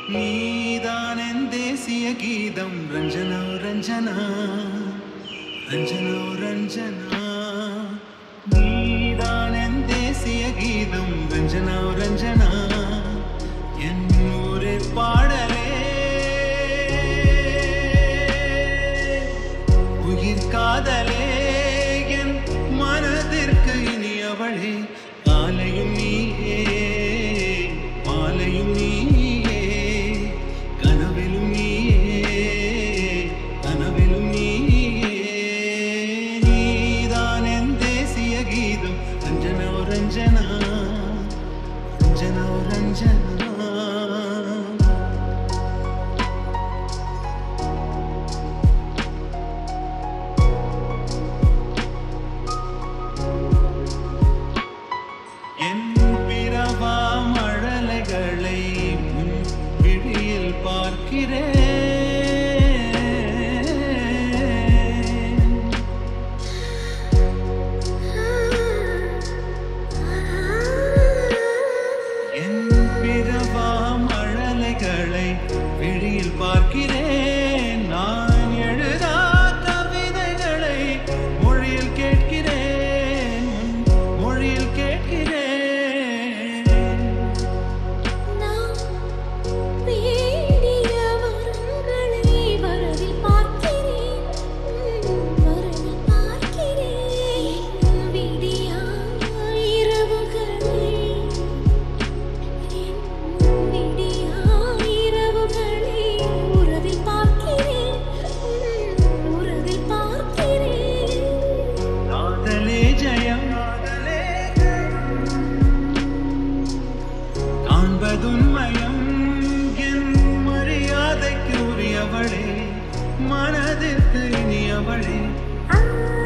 நீதான் என் தேசிய கீதம் ரஞ்சனா ரஞ்சனா ரஞ்சனா ரஞ்சனா நீதான் என் தேசிய கீதம் ரஞ்சனா ரஞ்சனா என் ஒரு பாடலே உயிர் காதலே என் மனதிற்கு இனியவளே காலையும் நீயே மாலையும் நீயே கனவிலும் நீயே கனவிலும் நீயே நீதான் என் தேசிய கீதம் ரஞ்சனா ரஞ்சனா ரஞ்சனா ரஞ்சனா என் பிறவா மழலைகளை உன் விழியில் பார்க்கிறேன் என் பிறவா மழலைகளை விழியில் பார்க்கிறேன் நான் எழுதா கவிதைகளை மொழியில் கேட்கிறேன் உன் மொழியில் கேட்கிறேன் நான் வேண்டிய வரங்களை வரவில் பார்க்கிறேன் வரவில் பார்க்கிறேன் விடியா இரவுகளை என் விடியா இரவுகளை உறவில் பார்க்கிறேன் உறவில் பார்க்கிறேன் காதலே ஜெயம் காண்பதுன்மயம் என் மரியாதைக்கு உரியவளே மனதிற்கு இனியவளே ஆ